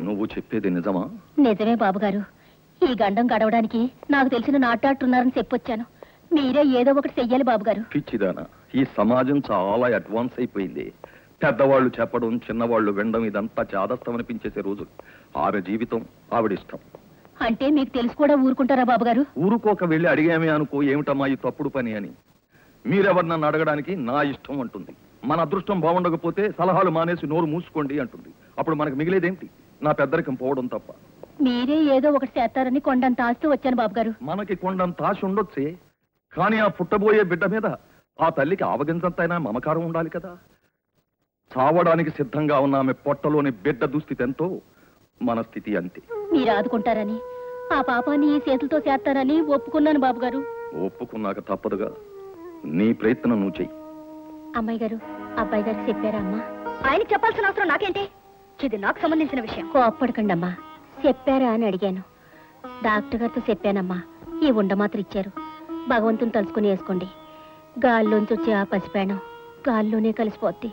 నువ్వు చెప్పేది నిజమా నిజమే బాబుగారు ఈ గండం గడవడానికి నాకు తెలిసిన నాటాడుతున్నారని చెప్పొచ్చాను మీరే ఏదో ఒకటి చెయ్యాలి బాబుగారు పిచ్చిదానా ఈ సమాజం చాలా అడ్వాన్స్ అయిపోయింది పెద్దవాళ్ళు చెప్పడం చిన్నవాళ్ళు వినడం ఇదంతా చాదస్తం అనిపించేసే రోజు ఆమె జీవితం ఆవిడిష్టం అంటే మీకు తెలిసి కూడా ఊరుకుంటారా బాబుగారు ఊరుకోక వెళ్ళి అడిగామే అనుకో ఏమిటమ్మా ఈ తప్పుడు పని అని మీరెవరు నన్ను అడగడానికి నా ఇష్టం అంటుంది మన అదృష్టం బాగుండకపోతే సలహాలు మానేసి నోరు మూసుకోండి అంటుంది అప్పుడు మనకు మిగిలేదేంటి నా పెద్దరికం పోవడం తప్ప మీరే ఏదో ఒకటి చేస్తారని కొండంత ఆస్తూ వచ్చాను బాబుగారు మనకి కొండంత ఆశ ఉండొచ్చే కానీ ఆ పుట్టబోయే బిడ్డ మీద ఆ తల్లికి ఆవగించంతైనా మమకారం ఉండాలి కదా చావడానికి సిద్ధంగా ఉన్న ఆమె పొట్టలోని బిడ్డ దుస్థితి ఎంతో మన స్థితి అంతే మీరు ఆదుకుంటారని ఆ పాపాన్ని ఈ చేతులతో చేస్తారని ఒప్పుకున్నాను బాబుగారు ఒప్పుకున్నాక తప్పదుగా నీ ప్రయత్నం నువ్వు చెయ్యి అమ్మాయి గారు అబ్బాయి గారికి చెప్పారా అమ్మా ఆయన చెప్పాల్సిన అవసరం నాకేంటి ఇది నాకు సంబంధించిన విషయం కోప్పడకండి అమ్మా చెప్పారా అని అడిగాను డాక్టర్ గారితో చెప్పానమ్మా ఈ ఉండ మాత్రం ఇచ్చారు భగవంతుని తలుచుకుని వేసుకోండి గాల్లోంచి వచ్చే ఆ పసిపేణం గాల్లోనే కలిసిపోద్ది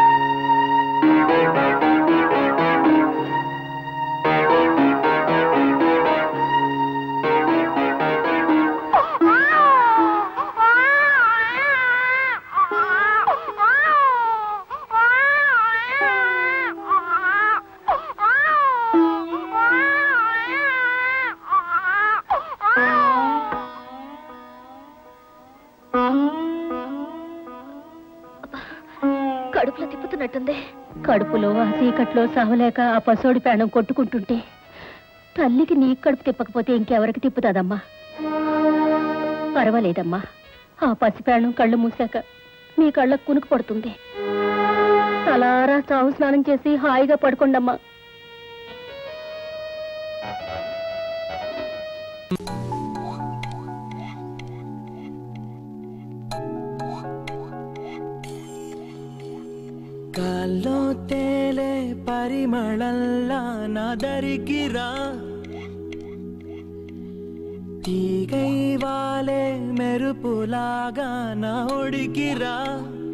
కడుపులో తిప్పుతున్నట్టుంది కడుపులో ఆ చీకట్లో సహలేక ఆ పసోడి ప్రాణం కొట్టుకుంటుంటే తల్లికి నీ కడుపు తిప్పకపోతే ఇంకెవరికి తిప్పుతాదమ్మా పర్వాలేదమ్మా ఆ పసి ప్రాణం కళ్ళు మూసాక మీ కళ్ళకు కునుకు పడుతుంది తలారా చావు స్నానం చేసి హాయిగా పడుకోండమ్మా గాల్లో తేలే పరిమళల్లా నాదరికిరా తీగై వాలే మెరుపులాగా నా ఒడికిరా